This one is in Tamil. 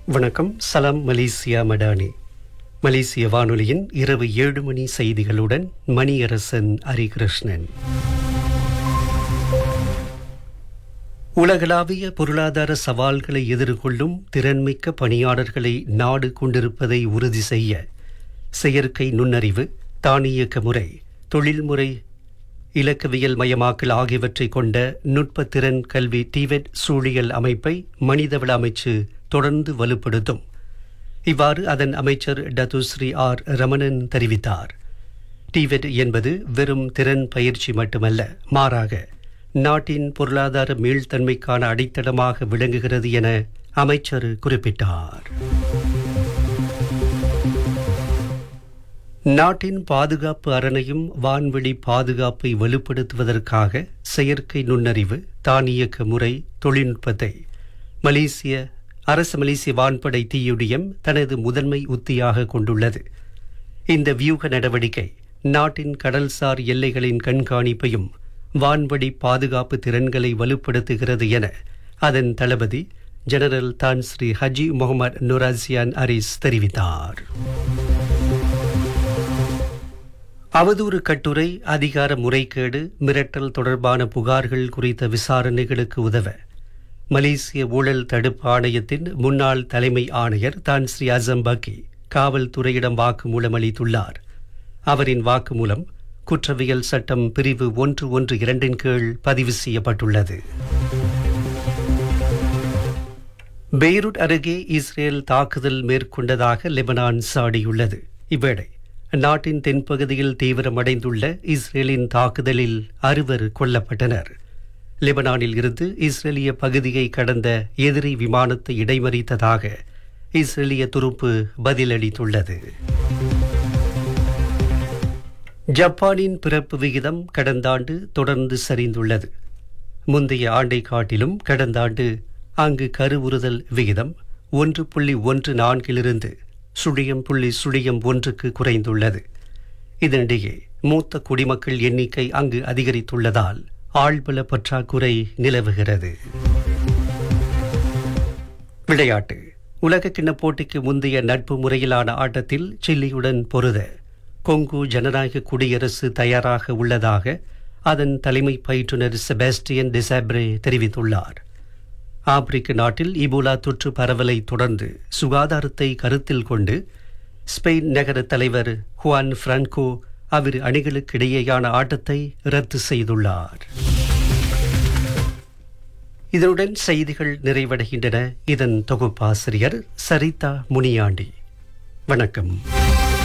வணக்கம் சலாம் மலேசியா மடானி மலேசிய வானொலியின் இரவு ஏழு மணி செய்திகளுடன் மணியரசன் ஹரிகிருஷ்ணன் உலகளாவிய பொருளாதார சவால்களை எதிர்கொள்ளும் திறன்மிக்க பணியாளர்களை நாடு கொண்டிருப்பதை உறுதி செய்ய செயற்கை நுண்ணறிவு தானியக்க முறை தொழில்முறை இலக்கவியல் மயமாக்கல் ஆகியவற்றை கொண்ட நுட்பத்திறன் கல்வி டிவெட் சூழியல் அமைப்பை மனிதவள அமைச்சு தொடர்ந்து வலுப்படுத்தும் இவ்வாறு அதன் அமைச்சர் டத்துஸ்ரீ ஆர் ரமணன் தெரிவித்தார் டிவெட் என்பது வெறும் திறன் பயிற்சி மட்டுமல்ல மாறாக நாட்டின் பொருளாதார மீள்தன்மைக்கான அடித்தளமாக விளங்குகிறது என அமைச்சர் குறிப்பிட்டார் நாட்டின் பாதுகாப்பு அரணையும் வான்வெளி பாதுகாப்பை வலுப்படுத்துவதற்காக செயற்கை நுண்ணறிவு தானியக்க முறை தொழில்நுட்பத்தை மலேசிய அரசு மலேசிய வான்படை டியுடிஎம் தனது முதன்மை உத்தியாக கொண்டுள்ளது இந்த வியூக நடவடிக்கை நாட்டின் கடல்சார் எல்லைகளின் கண்காணிப்பையும் வான்வழி பாதுகாப்பு திறன்களை வலுப்படுத்துகிறது என அதன் தளபதி ஜெனரல் தான் ஸ்ரீ ஹஜி முகமது நுராசியான் அரிஸ் தெரிவித்தார் அவதூறு கட்டுரை அதிகார முறைகேடு மிரட்டல் தொடர்பான புகார்கள் குறித்த விசாரணைகளுக்கு உதவ மலேசிய ஊழல் தடுப்பு ஆணையத்தின் முன்னாள் தலைமை ஆணையர் தான் ஸ்ரீ அசம் பக்கி காவல்துறையிடம் வாக்குமூலம் அளித்துள்ளார் அவரின் வாக்குமூலம் குற்றவியல் சட்டம் பிரிவு ஒன்று ஒன்று இரண்டின் கீழ் பதிவு செய்யப்பட்டுள்ளது பெய்ரூட் அருகே இஸ்ரேல் தாக்குதல் மேற்கொண்டதாக லெபனான் சாடியுள்ளது இவ்வேளை நாட்டின் தென்பகுதியில் தீவிரமடைந்துள்ள இஸ்ரேலின் தாக்குதலில் அறுவர் கொல்லப்பட்டனர் லெபனானில் இருந்து இஸ்ரேலிய பகுதியை கடந்த எதிரி விமானத்தை இடைமறித்ததாக இஸ்ரேலிய துருப்பு பதிலளித்துள்ளது ஜப்பானின் பிறப்பு விகிதம் கடந்த ஆண்டு தொடர்ந்து சரிந்துள்ளது முந்தைய ஆண்டை காட்டிலும் கடந்த ஆண்டு அங்கு கருவுறுதல் விகிதம் ஒன்று புள்ளி ஒன்று நான்கிலிருந்து சுழியம் புள்ளி சுழியம் ஒன்றுக்கு குறைந்துள்ளது இதனிடையே மூத்த குடிமக்கள் எண்ணிக்கை அங்கு அதிகரித்துள்ளதால் ஆழ்பல பற்றாக்குறை நிலவுகிறது விளையாட்டு உலகக்கிண்ண போட்டிக்கு முந்தைய நட்பு முறையிலான ஆட்டத்தில் சில்லியுடன் பொருத கொங்கு ஜனநாயக குடியரசு தயாராக உள்ளதாக அதன் தலைமை பயிற்றுனர் செபாஸ்டியன் டிசாப்ரே தெரிவித்துள்ளார் ஆப்பிரிக்க நாட்டில் இபோலா தொற்று பரவலை தொடர்ந்து சுகாதாரத்தை கருத்தில் கொண்டு ஸ்பெயின் நகர தலைவர் ஹுவான் பிரான்கோ அவர் அணிகளுக்கு இடையேயான ஆட்டத்தை ரத்து செய்துள்ளார் இதனுடன் செய்திகள் நிறைவடைகின்றன இதன் தொகுப்பாசிரியர் சரிதா முனியாண்டி வணக்கம்